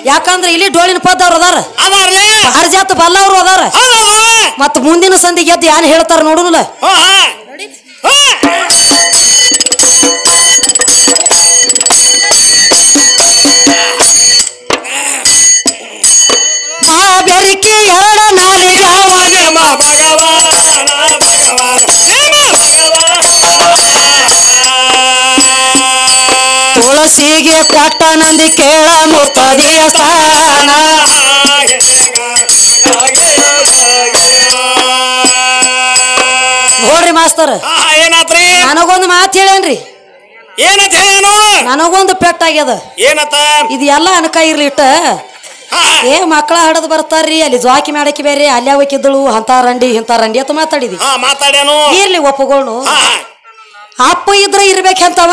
ಯಾಕಂದ್ರ ಇಲ್ಲಿ ಡೋಳಿನ ಪದ್ದವ್ರು ಅದಾರ ಅದಾರ್ಲೆ ಪಾರಿಜಾತ ಬಲ್ಲವ್ರು ಅದಾರ ಹೌದೌದು ಮತ್ ಮುಂದಿನ ಸಂಧಿಗೆ ಎದ್ದು ಏನ್ ಹೇಳ್ತಾರ ನೋಡುನಲ್ಲ ಹಾ ಹಾ ಹಾ ಮಾ ಬೆರಿಕೆ ಎರಡ ನಾಲಿಗಾವ ನೇಮ ಭಗವಾನ ಭಗವಾನ ನೇಮ ತುಳಸಿಗೆ ಕೊಟ್ಟ ನಂದಿ ಕೇಳ ಮುತ್ತದಿಯ ಸ್ಥಾನ ನೋಡ್ರಿ ಮಾಸ್ತರ್ ಏನಾತ್ರಿ ನನಗೊಂದು ಮಾತು ಹೇಳೇನ್ರಿ ಏನಂತ ಹೇಳೇನು ನನಗೊಂದು ಪೆಟ್ಟಾಗ್ಯದ ಏನತ್ತ ಇದು ಎಲ್ಲ ಅನಕ ಇರ್ಲಿ ಇಟ್ಟ ಹಾ, ಏ ಮಕ್ಕಳ ಹಡದ್ ಬರ್ತಾರ್ರಿ ಅಲ್ಲಿ ಜ್ವಾಕಿ ಮಾಡಕ್ಕೆ ಬೇರೆ ಅಲ್ಲಿ ಅವಕ್ಕಿದ್ದಳು ಅಂತ ರಂಡಿ ಇಂತ ರಂಡಿ ಅಂತ ಮಾತಾಡಿದಿ ಹಾ ಮಾತಾಡ್ಯಾನು ಇರ್ಲಿ ಒಪ್ಪಗೋಳ್ನು ಹಾ ಅಪ್ಪ ಇದ್ರ ಇರ್ಬೇಕಂತವ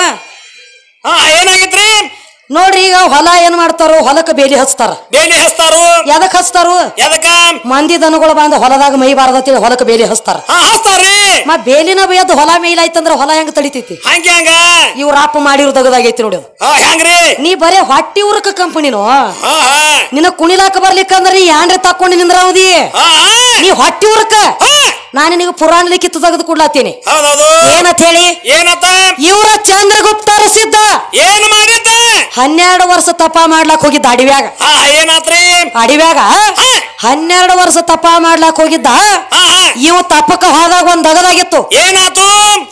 ಹಾ ಏನಾಗಿತ್ರಿ ನೋಡ್ರಿ ಈಗ ಹೊಲ ಏನ್ ಮಾಡ್ತಾರೋ ಹೊಲಕ್ಕೆ ಬೇಲಿ ಹಚ್ತಾರ ಬೇಲಿ ಹಚ್ತಾರು ಎದಕ್ ಹಚ್ತಾರು ಎದಕ್ಕ ಮಂದಿ ದನಗಳು ಬಂದ ಹೊಲದಾಗ ಮೈ ಬಾರದತ್ತೇಳಿ ಹೊಲಕ್ಕೆ ಬೇಲಿ ಹಚ್ತಾರ ಹಾ ಹಚ್ತಾರ್ರಿ ಮ ಬೇಲಿನ ಬೇಯದ್ ಹೊಲ ಮೇಲಾಯ್ತಂದ್ರ ಹೊಲ ಹೆಂಗ್ ತಡಿತೈತಿ ಹಂಗೆ ಹಂಗ ಇವ್ರ ಅಪ್ಪ ಮಾಡಿರೋ ದಗದಾಗೈತಿ ನೋಡಿ ಅದು. ಹಾ ಹೆಂಗ್ರಿ ನೀ ಬರೇ ಹೊಟ್ಟಿ ಉರ್ಕ ಕಂಪನಿನೋ ಹಾ ಹಾ ನಿನ್ನ ಕುಣಿಲಾಕ ಬರ್ಲಿಕ್ಕಂದ್ರ ನೀ ಯಾಂಡ್ರೆ ತಕೊಂಡು ನಿಂದ್ರಾವದಿ ಹಾ ಹಾ ನೀ ಹೊಟ್ಟಿ ಉರ್ಕ ಹಾ ನಾನು ನಿನಗೆ ಪುರಾಣ ಲಿಖಿತ ತೆಗೆದು ಕೊಡ್ಲಾತೀನಿ ಹೌದೌದು ಏನಂತ ಹೇಳಿ ಏನತ್ತ ಇವರ ಚಂದ್ರಗುಪ್ತರ ಸಿದ್ಧ ಏನ್ ಮಾಡಿದ್ದ ಹನ್ನೆರಡು ವರ್ಷ ತಪ ಮಾಡ್ಲಾಕ್ ಹೋಗಿದ್ದ ಅಡಿವ್ಯಾಗ ಹಾ ಏನಾತ್ರಿ ಅಡಿವ್ಯಾಗ ಹನ್ನೆರಡು ವರ್ಷ ತಪ ಮಾಡ್ಲಾಕ್ ಹೋಗಿದ್ದ ಹಾ ಹಾ ಇವ ತಪಕ ಹೋದಾಗ ಒಂದ್ ದಗದಾಗಿತ್ತು ಏನಾತು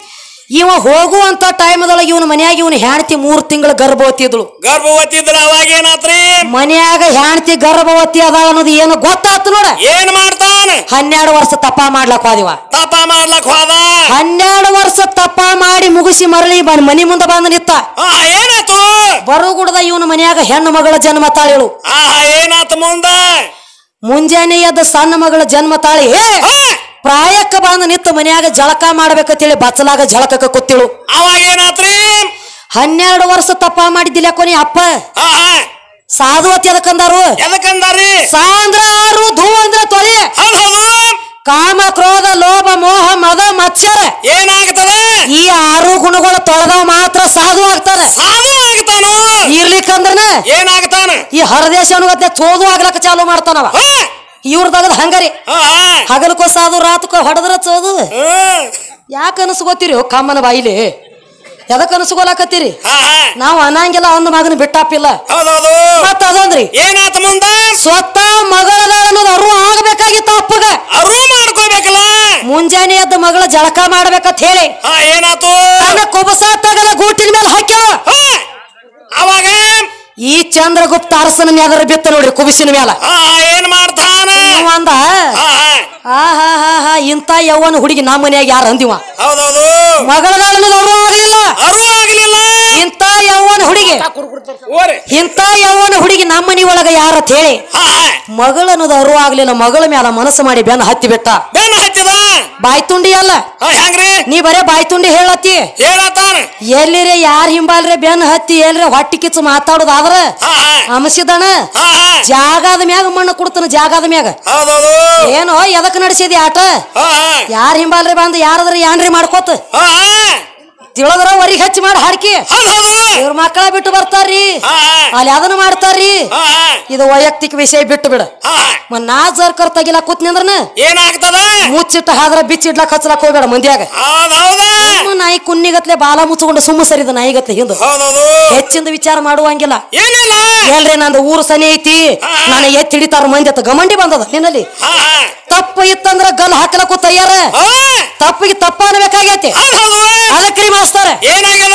ಇವ ಹೋಗುವಂತ ಟೈಮ್ದೊಳಗೆ ಇವನ ಮನ್ಯಾಗ ಇವನ ಹೆಂಡತಿ ಮೂರ್ ತಿಂಗಳ ಗರ್ಭವತಿ ಇದ್ಳು ಗರ್ಭವತಿ ಇದ್ರ ಅವಾಗ ಏನಾತ್ರಿ ಮನ್ಯಾಗ ಹೆಂಡತಿ ಗರ್ಭವತಿ ಅದ ಅನ್ನೋದು ಏನು ಗೊತ್ತಾತು ನೋಡ ಏನ್ ಮಾಡ್ತಾನ ಹನ್ನೆರಡು ವರ್ಷ ತಪ ಮಾಡ್ಲಾಕ್ ಹೋದಿವ ತಪ ಮಾಡ್ಲಕ್ ಹೋದ ಹನ್ನೆರಡು ವರ್ಷ ತಪ ಮಾಡಿ ಮುಗಿಸಿ ಮರಳಿ ಬನ್ ಮನಿ ಮುಂದೆ ಬಂದು ನಿತ್ತ ಹಾ ಏನಾತು ಬರುಗುಡದ ಇವನ ಮನ್ಯಾಗ ಹೆಣ್ಣು ಮಗಳ ಜನ್ಮ ತಾಳಿಳು ಹಾ ಏನಾತ ಮುಂದ ಮುಂಜಾನೆ ಎದ್ದ ಸಣ್ಣ ಮಗಳ ಜನ್ಮ ತಾಳಿ ಹಾ, ಪ್ರಾಯಕ್ಕ ಬಂದು ನಿತ್ತ ಮನ್ಯಾಗ ಜಳಕ ಮಾಡ್ಬೇಕಂತೇಳಿ ಬಚ್ಚಲಾಗ ಜಳಕಕ್ಕ ಕೂತಿಳು ಅವಾಗ ಏನಾತ್ರಿ ಹನ್ನೆರಡು ವರ್ಷ ತಪ್ಪ ಮಾಡಿದ್ದಿಲ್ಲ ಕೊನಿ ಅಪ್ಪ ಹಾ ಹಾ ಸಾಧುವತಿ ಅದಕ್ಕಂದಾರು ಎದಕ್ಕಂದಾರಿ ಸಾ ಅಂದ್ರ ಆರು ಧೂ ಅಂದ್ರ ತೊಳಿ ಹೌದ್ ಹೌದು ಕಾಮ ಕ್ರೋಧ ಲೋಭ ಮೋಹ ಮದ ಮತ್ಸರ ಏನಾಗ್ತದ ಈ ಆರು ಗುಣಗಳು ತೊಳೆದವ ಮಾತ್ರ ಸಾಧು ಆಗ್ತಾರ ಸಾಧು ಆಗ್ತಾನು ಇರ್ಲಿಕ್ಕಂದ್ರನ ಏನಾಗ್ತಾನ ಈ ಹರದೇಶ ಅನ್ನುವತ್ತೆ ಚೋದು ಆಗ್ಲಕ್ಕ ಚಾಲು ಮಾಡ್ತಾನವ ಹಾ ಇವ್ರ ತಗದ್ ಹಂಗರಿ ಹಾ ಹಾ ಹಗಲಕ್ಕೋ ಸಾಧು ರಾತಕ್ಕೋ ಹೊಡೆದ್ರ ಚೋದು ಹ್ಮ್. ಯಾಕೆ ಅನಸ್ಕೋತೀರಿ ಕಮ್ಮನ ಬಾಯಿಲಿ ಎದಕ್ ಅನಸ್ಕೊಲಾಕತ್ತೀರಿ ಹಾ ಹಾ ನಾವು ಅನ್ನಂಗಿಲ್ಲ ಒಂದು ಮಗನ ಬಿಟ್ಟಾಪಿಲ್ಲ ಹೌದೌದು ಮತ್ತ ಅದೊಂದ್ರಿ ಏನಾತ ಮುಂದ ಸ್ವತಃ ಮಗಳದ ಅನ್ನೋದು ಅರು ಆಗ್ಬೇಕಾಗಿತ್ತು ಅಪ್ಪಗ ಅರು ಮಾಡ್ಕೋಬೇಕಲ್ಲ ಮುಂಜಾನೆ ಎದ್ದ ಮಗಳ ಜಳಕ ಮಾಡ್ಬೇಕಂತ ಹೇಳಿ ಹಾ ಏನಾತು ತನ್ನ ಕುಬಸ ತಗದ ಗೂಟಿನ ಮೇಲೆ ಹಾಕ್ಯಾವ ಹಾ ಅವಾಗ ಈ ಚಂದ್ರಗುಪ್ತ ಅರಸನ ಮ್ಯಾಗರ ಬಿತ್ತ ನೋಡ್ರಿ ಕುಬಿಸಿನ ಮ್ಯಾಲ ಹಾ ಏನ್ ಮಾಡ್ತಾನ ಇವ ಅಂದ ಹಾ ಹಾ ಆ ಹಾ ಹಾ ಹಾ ಇಂತ ಯವ್ವನ ಹುಡುಗಿ ನಮ್ಮ ಮನ್ಯಾಗ ಯಾರು ಅಂದಿವ ಹೌದೌದು ಮಗಳದ ಅನ್ನೋದು ಅರು ಆಗ್ಲಿಲ್ಲ ಅರು ಆಗ್ಲಿಲ್ಲ ಇಂತ ಯವ್ವನ ಹುಡುಗಿ ಓರಿ ಇಂತ ಯವ್ವನ ಹುಡುಗಿ ನಮ್ಮ ಮನಿ ಒಳಗ ಯಾರ ಅಂತ ಹೇಳಿ ಹಾ ಹಾ ಮಗಳ ಅನ್ನೋದು ಅರು ಆಗ್ಲಿಲ್ಲ ಮಗಳ ಮ್ಯಾಲ ಮನಸ್ಸು ಮಾಡಿ ಬೆನ್ನ ಹತ್ತಿ ಬಿಟ್ಟ ಬೆನ್ನ ಹಚ್ಚದ ಬಾಯ್ ತುಂಡಿ ಅಲ್ಲ ಹಾ ಹೆಂಗ್ರಿ ನೀ ಬರೇ ಬಾಯ್ ತುಂಡಿ ಹೇಳತ್ತಿ ಹೇಳತಾನ ಎಲ್ಲಿರೆ ಯಾರ್ ಹಿಂಬಾಲ್ರೆ ಬೆನ್ನ ಹತ್ತಿ ಎಲ್ರೆ ಹೊಟ್ಟಿ ಕಿಚ್ಚು ಮಾತಾಡೋದಾದ್ರ ಹಾ ಹಾ ಅಮಸಿದಣ ಹಾ ಹಾ ಜಾಗದ ಮ್ಯಾಗ ಮಣ್ಣು ಕೊಡ್ತಾನ ಜಾಗದ ಮ್ಯಾಗ ಹೌದೌದು ಏನೋ ಎದಕ್ ನಡೆಸಿದಿ ಆಟ ಹಾ ಹಾ ಯಾರ್ ಹಿಂಬಾಲ್ರಿ ಬಂದು ಯಾರದ್ರ ಯಾನ್ರಿ ಮಾಡ್ಕೋತ ಹಾ ಹಾ ತಿಳಿದ್ರ ವರಿಗೆ ಹಚ್ಚಿ ಮಾಡಿ ಹಾಡ್ಕಿ ಹೌದೌದು ಇವ್ರ ಮಕ್ಕಳ ಬಿಟ್ಟು ಬರ್ತಾರ್ರಿ ಹಾ ಹಾ ಅಲ್ಲಿ ಅದನ್ನ ಮಾಡ್ತಾರ್ರಿ ಹಾ ಹಾ ಇದು ವೈಯಕ್ತಿಕ ವಿಷಯ ಬಿಟ್ಟು ಬಿಡ ಹಾ ಮ ನಾ ಜರ್ಕರ್ ತಗಿಲಾಕ್ ಕೂತ್ನಿ ಅಂದ್ರನ ಏನಾಗ್ತದ ಮುಚ್ಚಿಟ್ಟ ಹಾದ್ರ ಬಿಚ್ಚಿಡ್ಲಾಕ್ ಹಚ್ಚಲಾಕ್ ಹೋಗ್ಬೇಡ ಮಂದ್ಯಾಗ ಹೌದೌದ ಸುಮ್ಮ ನಾಯಿ ಕುನ್ನಿಗತ್ಲೆ ಬಾಲ ಮುಚ್ಚಿಕೊಂಡು ಸುಮ್ಮ ಸರಿದ ನಾಯಿಗತ್ಲೆ ಹಿಂದ ಹೌದೌದು ಹೆಚ್ಚಿಂದ ವಿಚಾರ ಮಾಡುವಂಗಿಲ್ಲ ಏನಿಲ್ಲ ಎಲ್ರಿ ನಂದು ಊರು ಸನಿ ಐತಿ ನನಗೆ ಎತ್ತಿ ಹಿಡಿತಾರ ಮಂದಿ ಅಂತ ಗಮಂಡಿ ಬಂದದ ನಿನ್ನಲ್ಲಿ ಹಾ ಹಾ ತಪ್ಪು ಇತ್ತಂದ್ರ ಗಲ್ ಹಾಕಲಕ್ಕೂ ತಯ್ಯಾರ ಹಾ ತಪ್ಪಿಗೆ ತಪ್ಪ ಅನ್ಬೇಕಾಗೈತಿ ಹೌದೌದು ಅದಕ್ರಿ ಮಾಸ್ತರ ಏನಾಗ್ಯದ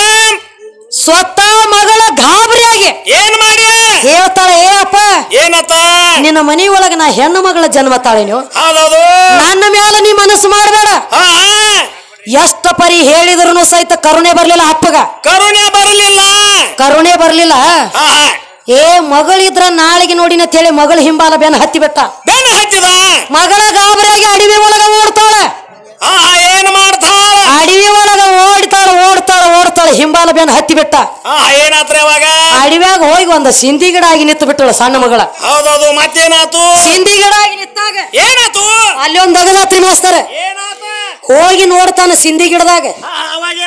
ಸ್ವತಃ ಮಗಳ ಗಾಬರಿಯಾಗಿ ಏನ್ ಮಾಡಿ ಹೇಳ್ತಾಳೆ ಏ ಅಪ್ಪ ಏನತ್ತ ನಿನ್ನ ಮನಿ ಒಳಗ ನಾ ಹೆಣ್ಣು ಮಗಳ ಜನ್ಮ ತಾಳೆ ನೀವು ಹೌದೌದು ನನ್ನ ಮ್ಯಾಲ ನೀ ಮನಸ್ಸು ಮಾಡಬೇಡ ಹಾ ಹಾ ಎಷ್ಟ ಪರಿ ಹೇಳಿದ್ರು ಸಹಿತ ಕರುಣೆ ಬರ್ಲಿಲ್ಲ ಅಪ್ಪಗ ಕರುಣೆ ಬರಲಿಲ್ಲ ಕರುಣೆ ಬರ್ಲಿಲ್ಲ ಹಾ ಹಾ ಏ ಮಗಳಿದ್ರ ನಾಳೆಗೆ ನೋಡಿನ ಹೇಳಿ ಮಗಳ ಹಿಂಬಾಲ ಬೆನ್ನ ಹತ್ತಿ ಬಿಟ್ಟ ಬೆನ್ನ ಹಚ್ಚಿದ ಮಗಳ ಗಾಬರಿಯಾಗಿ ಅಡವಿ ಒಳಗ ಓಡ್ತಾಳ ಹಾ ಹಾ ಏನ್ ಮಾಡ್ತಾಳ ಅಡವಿ ಒಳಗ ಓಡ್ತಾಳ ಓಡ್ತಾಳ ಓಡ್ತಾಳ ಹಿಂಬಾಲ ಬೆನ್ನ ಹತ್ತಿ ಬಿಟ್ಟ ಹಾ ಏನಾತ್ರಿ ಅವಾಗ ಅಡವ್ಯಾಗ ಹೋಗಿ ಒಂದ ಸಿಂಧಿ ಗಿಡ ಆಗಿ ನಿಂತು ಬಿಟ್ಟಳ ಸಣ್ಣ ಮಗಳ ಹೌದೌದು ಮತ್ತೇನಾತು ಸಿಂಧಿ ಗಿಡ ಆಗಿ ನಿಂತಾಗ ಏನಾತು ಅಲ್ಲಿ ಒಂದ್ ಅಗದಾತ್ರಿ ಮಾಸ್ತರ ಏನಾತ ಹೋಗಿ ನೋಡ್ತಾನ ಸಿಂಧಿ ಗಿಡದಾಗ ಹಾ ಅವಾಗ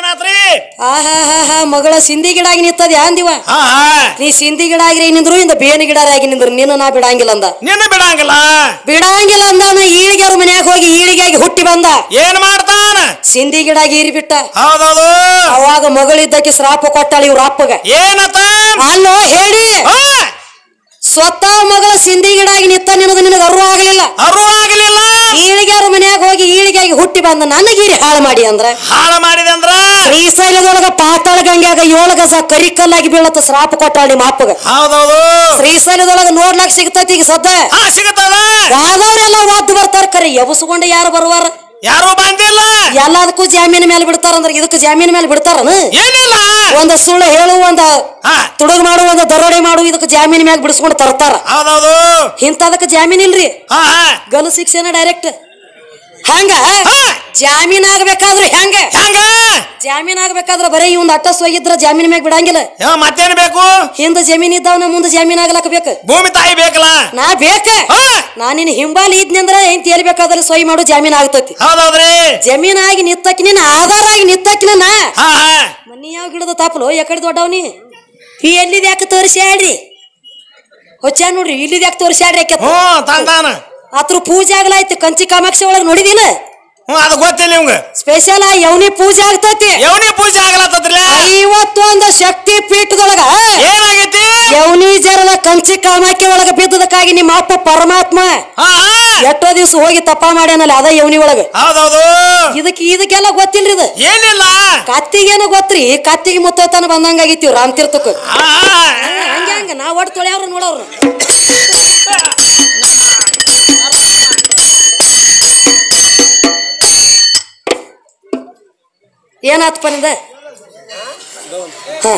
ಏನಾತ್ರಿ ಆಹಾ ಹಾ ಹಾ ಮಗಳ ಸಿಂಧಿ ಗಿಡಾಗಿ ನಿಂತದ ಅಂದಿವ ಹಾ ಹಾ ನೀ ಸಿಂಧಿ ಗಿಡ ಆಗಿರಿ ನಿಂದ್ರು ಇಂದ ಬೇನಿ ಗಿಡ ಆಗಿ ನಿಂದ್ರು ನಿನ್ನ ನಾ ಬಿಡಂಗಿಲ್ಲ ಅಂದ ನಿನ್ನ ಬಿಡಂಗಿಲ್ಲ ಬಿಡಂಗಿಲ್ಲ ಅಂದಾನ ಈಳಿಗೆವ್ರ ಮನ್ಯಾಗ ಹೋಗಿ ಈಳಿಗೆಯಾಗಿ ಹುಟ್ಟಿ ಬಂದ ಏನ್ ಮಾಡ್ತಾನ ಸಿಂಧಿ ಗಿಡ ಈರಿ ಬಿಟ್ಟ ಹೌದೌದು ಅವಾಗ ಮಗಳಿದ್ದಕ್ಕೆ ಶ್ರಾಪ ಕೊಟ್ಟಾಳ ಇವ್ರ ಅಪ್ಪಗ ಏನತ್ತ ಅಲ್ಲೋ ಹೇಳಿ ಹಾ, ಸ್ವತಃ ಮಗಳ ಸಿಂಧಿ ಗಿಡ ಆಗಿ ನಿಂತ ನಿನಗ ನಿನಗ ಅರು ಆಗಲಿಲ್ಲ ಅರು ಆಗ್ಲಿಲ್ಲ ಈಳಿಗೆವ್ರ ಮನ್ಯಾಗ ಹೋಗಿ ಈಳಿಗೆಯಾಗಿ ಹುಟ್ಟಿ ಬಂದ ನನಗೀರಿ ಹಾಳು ಮಾಡಿ ಅಂದ್ರ ಹಾಳ ಮಾಡಿದೆ ಅಂದ್ರ ಶ್ರೀಶೈಲದೊಳಗ ಪಾತಾಳ ಗಂಗ್ಯಾಗ ಏಳು ಗಜ ಕರಿಕಲ್ಲಾಗಿ ಬೀಳತ್ತ ಶ್ರಾಪ ಕೊಟ್ಟಾಳ ನಿಮ್ಮ ಅಪ್ಪಗ ಹೌದೌದು ಶ್ರೀಶೈಲದೊಳಗ ನೋಡ್ಲಾಕ್ ಸಿಗ್ತೈತಿ ಈಗ ಸದ್ದ ಹಾ ಸಿಗತ್ತದ ಯಾವ್ದವ್ರೆಲ್ಲ ಒದ್ದು ಬರ್ತಾರ ಕರೆ ಎಬಸ್ಕೊಂಡು ಯಾರು ಬರುವಾರ ಯಾರು ಬಂದಿಲ್ಲ ಎಲ್ಲದಕ್ಕೂ ಜಾಮೀನ್ ಮೇಲೆ ಬಿಡ್ತಾರ ಅಂದ್ರೆ ಇದಕ್ಕೆ ಜಾಮೀನ್ ಮೇಲೆ ಬಿಡ್ತಾರನ ಏನಿಲ್ಲ ಒಂದ್ ಸುಳ್ಳು ಹೇಳು ಒಂದ ಹಾ ತುಡುಗ್ ಮಾಡು ಒಂದ್ ದರೋಡೆ ಮಾಡು ಇದಕ್ಕೆ ಜಾಮೀನ್ ಮ್ಯಾಗ ಬಿಡಿಸ್ಕೊಂಡು ತರ್ತಾರ ಹೌದೌದು ಇಂಥದಕ್ಕೆ ಜಾಮೀನ್ ಇಲ್ರಿ ಹಾ ಹಾ ಗಲು ಶಿಕ್ಷೆನ ಡೈರೆಕ್ಟ್ ಹಂಗ ಹಾ. ಜಾಮೀನ್ ಆಗ್ಬೇಕಾದ್ರೆ ಹೆಂಗ ಹೆಂಗ ಜಾಮೀನ್ ಆಗ್ಬೇಕಾದ್ರೆ ಬರೀ ಇವಂದ್ ಅಟ್ಟಸ್ ಹೋಗಿದ್ರ ಜಾಮೀನ್ ಮ್ಯಾಗ ಬಿಡಂಗಿಲ್ಲ ಯಾವ ಮತ್ತೇನ್ ಬೇಕು ಹಿಂದ ಜಮೀನ್ ಇದ್ದಾವನ ಮುಂದೆ ಜಾಮೀನ್ ಆಗ್ಲಕ್ಕ ಬೇಕು ಭೂಮಿ ತಾಯಿ ಬೇಕಲ್ಲ ನಾ ಬೇಕ ಹಾ ನಾ ನಿನ್ ಹಿಂಬಾಲಿ ಇದ್ನಂದ್ರ ಏನ್ ತೇಲ್ಬೇಕಾದ್ರೆ ಸೊಯ್ ಮಾಡು ಜಾಮೀನ್ ಆಗ್ತೈತಿ ಹೌದೌದ್ರಿ ಜಮೀನ್ ಆಗಿ ನಿತ್ತಕ್ಕಿನ ನಾ ಆಧಾರ ಆಗಿ ನಿತ್ತಕ್ಕಿನ ನಾ ಹಾ ಹಾ ಮನಿ ಯಾವ ಗಿಡದ ತಾಪಲು ಯಾಕಡೆ ದೊಡ್ಡವನಿ ಈ ಎಲ್ಲಿದ್ ಯಾಕೆ ತೋರಿಸ್ಯಾಡ್ರಿ ಹೊಚ್ಚ ನೋಡ್ರಿ ಇಲ್ಲಿದ್ ಯಾಕೆ ತೋರಿಸ್ಯಾಡ್ರಿ ಯಾಕೆ ಹ್ಞೂ ತಂದಾನ ಅತ್ರ ಪೂಜೆ ಆಗ್ಲಾಯ್ತು ಕಂಚಿ ಕಾಮಾಕ್ಷಿ ಒಳಗ್ ನೋಡಿದಿಲ್ಲ ಹ್ಞೂ ಅದು ಗೊತ್ತಿಲ್ಲ ನಿಮ್ಗ ಸ್ಪೆಷಲ್ ಆ ಯವನಿ ಪೂಜೆ ಆಗ್ತೈತಿ ಯವನಿ ಪೂಜೆ ಆಗಲತ್ತದ್ರಲ್ಲ ಐವತ್ತೊಂದು ಶಕ್ತಿ ಪೀಠದೊಳಗ ಏನಾಗೈತಿ ಯವನಿ ಜರದ ಕಂಚಿ ಕಾಮಾಕ್ಷಿ ಒಳಗ ಬಿದ್ದದಕ್ಕಾಗಿ ನಿಮ್ಮ ಅಪ್ಪ ಪರಮಾತ್ಮ ಹಾ ಹಾ ಎಷ್ಟೋ ದಿವ್ಸ ಹೋಗಿ ತಪ್ಪ ಮಾಡ್ಯಾನಲ್ಲ ಅದ ಯವನಿ ಒಳಗ ಹೌದೌದು ಇದಕ್ಕೆ ಇದಕ್ಕೆಲ್ಲ ಗೊತ್ತಿಲ್ರಿ ಇದು ಏನಿಲ್ಲ ಕತ್ತಿಗೇನು ಗೊತ್ತ್ರಿ ಕತ್ತಿಗೆ ಮುತ್ತೋತನ ಬಂದಂಗ ಆಗೈತಿ ರಾಮ್ ತೀರ್ಥಕ್ಕೆ ಹಾ ಹಾ ಹಂಗ ಹಂಗ ನಾ ಒಟ್ಟು ತೊಳೆಯವ್ರು ನೋಡವ್ರು ಏನಾತ್ಪ ನಿಂದ ಹಾ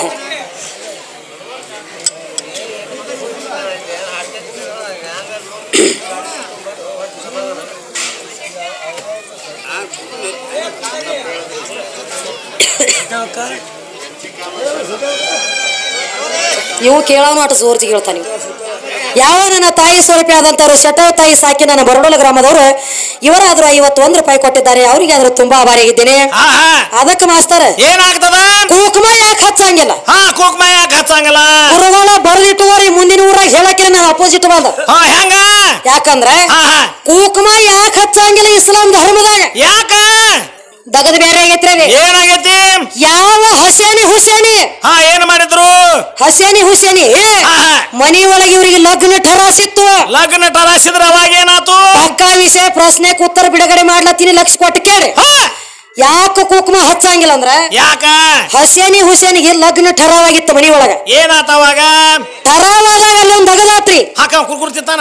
ಇವು ಕೇಳೋನು ಅಟ ಸೋರ್ಜಿ ಕೇಳ್ತಾನೆ ಯಾವ ನನ್ನ ತಾಯಿ ಸ್ವರೂಪಿ ಆದಂತವ್ರು ಶಟವ ತಾಯಿ ಸಾಕಿ ನನ್ನ ಬರಡೋಲ ಗ್ರಾಮದವರು ಇವರಾದ್ರೂ ಐವತ್ತೊಂದು ರೂಪಾಯಿ ಕೊಟ್ಟಿದ್ದಾರೆ ಅವರಿಗೆ ಆದ್ರೂ ತುಂಬಾ ಆಭಾರಿಯಾಗಿದ್ದೇನೆ ಹಾ ಹಾ ಅದಕ್ಕೆ ಮಾಸ್ತರ್ ಏನಾಗ್ತದ ಕುಕುಮ ಯಾಕೆ ಹಚ್ಚಂಗಿಲ್ಲ ಹಾ ಕುಕ್ಮ ಯಾಕೆ ಹಚ್ಚಂಗಿಲ್ಲ ಗುರುಗಳ ಬರೆದಿಟ್ಟುವರಿ ಮುಂದಿನ ಊರಾಗ ಹೇಳಕ್ಕಿಲ್ಲ ನಾನು ಅಪೋಸಿಟ್ ಬಂದ ಹಾ ಹೆಂಗ ಯಾಕಂದ್ರೆ ಹಾ ಹಾ ಕುಕುಮ ಯಾಕೆ ಹಚ್ಚಂಗಿಲ್ಲ ಇಸ್ಲಾಂ ಧರ್ಮದಾಗ ಯಾಕ ದಗದ ಬೇರೆ ಆಗೈತ್ರಿ ಅದು. ಏನಾಗೈತಿ ಯಾವ ಹಸೇನಿ ಹುಸೇನಿ ಹಾ ಏನ್ ಮಾಡಿದ್ರು ಹಸೇನಿ ಹುಸೇನಿ ಹಾ ಹಾ ಮನಿ ಒಳಗೆ ಇವರಿಗೆ ಲಗ್ನ ಠರಾಸಿತ್ತು ಲಗ್ನ ಟರಾಸಿದ್ರ ಅವಾಗ ಏನಾತು ಪಕ್ಕ ವಿಷಯ ಪ್ರಶ್ನೆಗೆ ಉತ್ತರ ಬಿಡುಗಡೆ ಮಾಡ್ಲತ್ತೀನಿ ಲಕ್ಷ ಕೊಟ್ಟು ಕೇಳಿ ಹಾ ಯಾಕೆ ಕುಕುಮ ಹಚ್ಚಂಗಿಲ್ಲ ಅಂದ್ರ ಯಾಕ ಹಸೇನಿ ಹುಸೇನಿಗೆ ಲಗ್ನ ಠರಾವಾಗಿತ್ತು ಮನಿ ಒಳಗ ಏನಾತ ಅವಾಗ ಠರಾವಾದಾಗ ಅಲ್ಲಿ ಒಂದು ದಗದಾತ್ರಿ ಹಾಕ ಕುರ್ಕುರ್ತಿತ್ತಾನ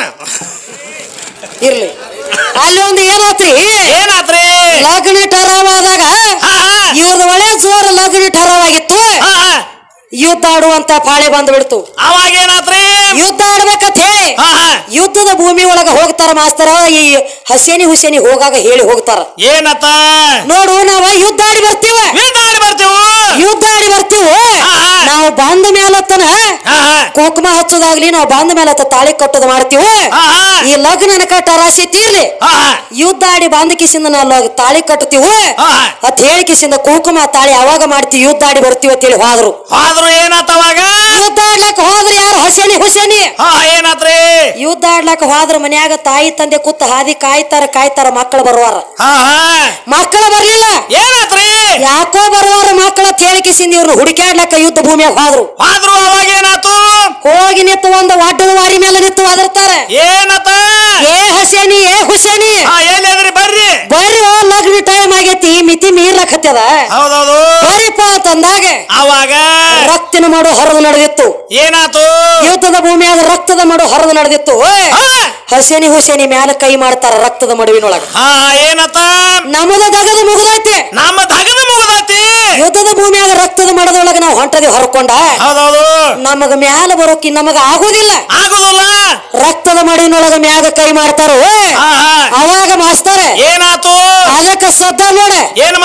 ಇರ್ಲಿ ಅಲ್ಲಿ ಒಂದು ಏನಾತ್ರಿ ಏನಾತ್ರಿ ಲಗ್ನ ಠರಾವಾದಾಗ ಹಾ ಹಾ ಇವ್ರದ ಒಳ್ಳೆ ಜೋರ ಲಗ್ನ ಠರಾವಾಗಿತ್ತು ಹಾ ಹಾ ಯುದ್ಧ ಆಡುವಂತ ಪಾಳೆ ಬಂದು ಬಿಡ್ತು ಅವಾಗ ಏನಾತ್ರಿ ಯುದ್ಧ ಆಡ್ಬೇಕಂತ ಹೇಳಿ ಹಾ ಹಾ ಯುದ್ಧದ ಭೂಮಿ ಒಳಗ ಹೋಗ್ತಾರ ಮಾಸ್ತರ ಈ ಹಸೇನಿ ಹುಸೇನಿ ಹೋಗಾಗ ಹೇಳಿ ಹೋಗ್ತಾರ ಏನತ್ತ ನೋಡು ನಾವ ಯುದ್ಧ ಆಡಿ ಬರ್ತೀವ ಯುದ್ಧ ಆಡಿ ಬರ್ತೀವು ಯುದ್ಧ ಆಡಿ ಬರ್ತೀವಿ ಹಾ, ಹಾ. ನಾವು ಬಂದ ಮೇಲತ್ತನ ಹಾ ಹಾ ಕುಂಕುಮ ಹಚ್ಚೋದಾಗ್ಲಿ ನಾವು ಬಂದ ಮೇಲತ್ತ ತಾಳಿ ಕಟ್ಟೋದು ಮಾಡ್ತೀವಿ ಹಾ ಹಾ ಈ ಲಗ್ನ ಕಟ್ಟ ರಾಶಿ ತೀರ್ಲಿ ಹಾ ಹಾ ಯುದ್ಧ ಆಡಿ ಬಂದ ಕಿಸಿಂದ ನಾವು ಲಗ್- ತಾಳಿ ಕಟ್ಟುತ್ತೀವಿ ಹಾ ಹಾ ಅತ್ ಹೇಳಿ ಕಿಸಿಂದ ಕುಂಕುಮ ತಾಳಿ ಅವಾಗ ಮಾಡ್ತೀವಿ ಯುದ್ಧ ಆಡಿ ಬರ್ತೀವಿ ಅಂತೇಳಿ ಹೋದ್ರು ಆದ್ರೂ ಏನಾತ ಅವಾಗ ಯುದ್ಧ ಆಡ್ಲಕ್ ಹೋದ್ರ ಯಾರು ಹಸೇನಿ ಹುಸೇನಿ ಹಾ ಏನಾತ್ರಿ ಯುದ್ಧ ಆಡ್ಲಕ್ ಹೋದ್ರ ಮನ್ಯಾಗ ತಾಯಿ ತಂದೆ ಕೂತ ಹಾದಿ ಕಾಯ್ತಾರ ಕಾಯ್ತಾರ ಮಕ್ಕಳು ಬರುವಾರ ಹಾ ಹಾ ಮಕ್ಕಳು ಬರ್ಲಿಲ್ಲ ಏನಾತ್ರಿ ಯಾಕೋ ಬರುವಾರ ಮಕ್ಕಳ ತೇಳಿಕಿಸಿಂದ ಇವ್ರನ್ನ ಹುಡುಕ್ಯಾಡ್ಲಕ್ಕ ಯುದ್ಧ ಭೂಮಿಯಾಗ ಹೋದ್ರು ಆದ್ರೂ ಅವಾಗ ಏನಾತು ಹೋಗಿ ನಿತ್ತು ಒಂದು ಒಡ್ಡದ ವಾರಿ ಮೇಲೆ ನಿತ್ತು ಒದರ್ತಾರೆ ಏನತ್ತ ಏ ಹಸೇನಿ ಏ ಹುಸೇನಿ ಹಾ ಎಲ್ಲಿದ್ರಿ ಬರ್ರಿ ಬರ್ರಿ ಓ ಲಗ್ನ ಟೈಮ್ ಆಗೈತಿ ಮಿತಿ ಮೀರ್ಲಕತ್ತದ ಹೌದೌದು ಬರ್ರಿಪ್ಪ ಅಂತಂದಾಗ ಅವಾಗ ರಕ್ತಿನ ಮಾಡು ಹರಿದು ನಡೆದಿತ್ತು ಏನಾತು ಯುದ್ಧದ ಭೂಮಿಯಾಗ ರಕ್ತದ ಮಾಡು ಹರಿದು ನಡೆದಿತ್ತು ಓಯ್! ಹಾ ಹಸೇನಿ ಹುಸೇನಿ ಮ್ಯಾಲ ಕೈ ಮಾಡ್ತಾರ ರಕ್ತದ ಮಡುವಿನೊಳಗ ಹಾ ಏನತ್ತ ನಮ್ಮದ ದಗದ ಮುಗಿದೈತಿ ನಮ್ಮ ದಗದ ಮುಗದೈತಿ ಯುದ್ಧದ ಭೂಮಿಯಾಗ ರಕ್ತದ ಮಡದೊಳಗ ನಾವು ಹೊಂಟದಿ ಹೊರಕೊಂಡ ಹೌದೌದು ನಮಗ ಮ್ಯಾಲ ಬರೋಕಿ ನಮಗ ಆಗುದಿಲ್ಲ ಆಗುದಿಲ್ಲ ರಕ್ತದ ಮಡಿನೊಳಗ ಮ್ಯಾಗ ಕೈ ಮಾಡ್ತಾರ ಓಯ್! ಹಾ ಹಾ ಅವಾಗ ಮಾಸ್ತರ ಏನಾತು ಅದಕ್ಕ ಸದ್ದ ನೋಡ ಏನ್ ಮಾಡ್ತಾರ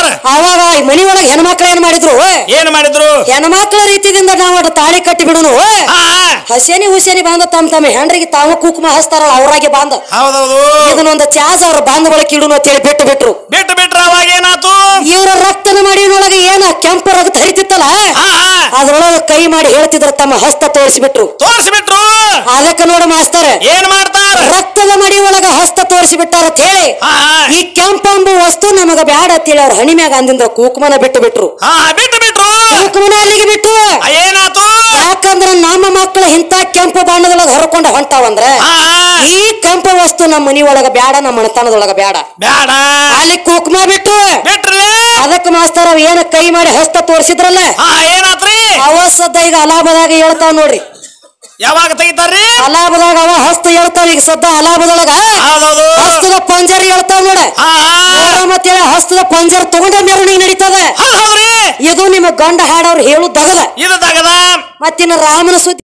ಅವಾಗ ಈ ಮನಿ ಒಳಗೆ ಹೆಣ್ಮಕ್ಳು ಏನ್ ಮಾಡಿದ್ರು ಏನ್ ಮಾಡಿದ್ರು ಹೆಣ್ಮಕ್ಳ ರೀತಿಯಿಂದ ನಾವು ಒಟ್ಟು ತಾಳಿ ಕಟ್ಟಿ ಬಿಡುನು ಹಾ ಹಸೇನಿ ಹುಸೇನಿ ಬಾಂದ ತಮ್ಮ ತಮ್ಮ ಹೆಂಡ್ರಿಗೆ ತಾವು ಕುಕುಮ ಹಚ್ತಾರಲ್ಲ ಅವ್ರಾಗೆ ಬಾಂದ ಹೌದೌದು ಇದನ್ನೊಂದು ಚಾರ್ಜ್ ಅವ್ರ ಬಾಂದ ಬಳಕೆ ಇಡುನು ಅಂತ ಹೇಳಿ ಬಿಟ್ಟು ಬಿಟ್ರು ಬಿಟ್ಟು ಬಿಟ್ರ ಅವಾಗ ಏನಾತು ಇವ್ರ ರಕ್ತನ ಮಾಡಿನೊಳಗೆ ಏನ ಕೆಂಪು ರಕ್ತ ಹರಿತಿತ್ತಲ್ಲ ಹಾ ಹಾ ಅದ್ರೊಳಗೆ ಕೈ ಮಾಡಿ ಹೇಳ್ತಿದ್ರ ತಮ್ಮ ಹಸ್ತ ತೋರಿಸಿಬಿಟ್ರು ತೋರಿಸ್ಬಿಟ್ರು ಅದಕ್ಕೆ ನೋಡ ಮಾಸ್ತರ ಏನ್ ಮಾಡ್ತಾರ ರಕ್ತದ ಮಡಿ ಒಳಗ ಹಸ್ತ ತೋರಿಸಿಬಿಟ್ಟಾರ ಅಂತ ಹೇಳಿ ಹಾ ಹಾ ಈ ಕೆಂಪಂಬು ವಸ್ತು ನಮಗ ಬ್ಯಾಡ ಅಂತೇಳಿ ಅವ್ರ ಹಣಿ ಮ್ಯಾಗ ಅಂದಿಂದ ಕುಕುಮನ ಬಿಟ್ಟು ಬಿಟ್ರು ಹಾ ಬಿಟ್ಟು ಬಿಟ್ರು ಕುಕುಮನ ಅಲ್ಲಿಗೆ ಬಿಟ್ಟು ಆ, ಏನಾತು ಯಾಕಂದ್ರ ನಮ್ಮ ಮಕ್ಕಳು ಇಂತ ಕೆಂಪು ಬಣ್ಣದೊಳಗ ಹರ್ಕೊಂಡ ಹೊಂಟಾವಂದ್ರ ಹಾ ಹಾ ಈ ಕೆಂಪು ವಸ್ತು ನಮ್ಮ ಮನಿ ಒಳಗ ಬ್ಯಾಡ ನಮ್ಮ ಮಣತನದೊಳಗ ಬ್ಯಾಡ ಬ್ಯಾಡ ಅಲ್ಲಿ ಕುಕುಮ ಬಿಟ್ಟು ಬಿಟ್ರಲೇ ಅದಕ್ಕೆ ಮಾಸ್ತರ್ ಅವ್ ಏನ ಕೈ ಮಾಡಿ ಹಸ್ತ ತೋರಿಸಿದ್ರಲ್ಲ ಹಾ ಏನಾತ್ರಿ ಅವ ಸದ್ದ ಈಗ ಅಲಾಬದಾಗ ಹೇಳ್ತಾವ ನೋಡ್ರಿ ಯಾವಾಗ ತೆಗಿತಾರ್ರಿ ಅಲಾಬದಾಗ ಅವ ಹಸ್ತ ಹೇಳ್ತಾವ ಈಗ ಸದ್ದ ಅಲಾಬದೊಳಗ ಹೌದೌದು ಹಸ್ತದ ಪಂಜರ್ ಹೇಳ್ತಾವ ನೋಡ ಹಾ ಹಾ ಮತ್ತೇಳ ಹಸ್ತದ ಪಂಜರ್ ತಗೊಂಡ ಮೆರವಣಿಗೆ ನಡೀತದ ಹೌದ್ ಹೌದ್ರಿ ಇದು ನಿಮ್ಮ ಗಂಡ ಹಾಡವ್ರು ಹೇಳುದಗದ ಇದು ತಗದ ಮತ್ತಿನ್ನ ರಾಮನ ಸುದ್ದಿ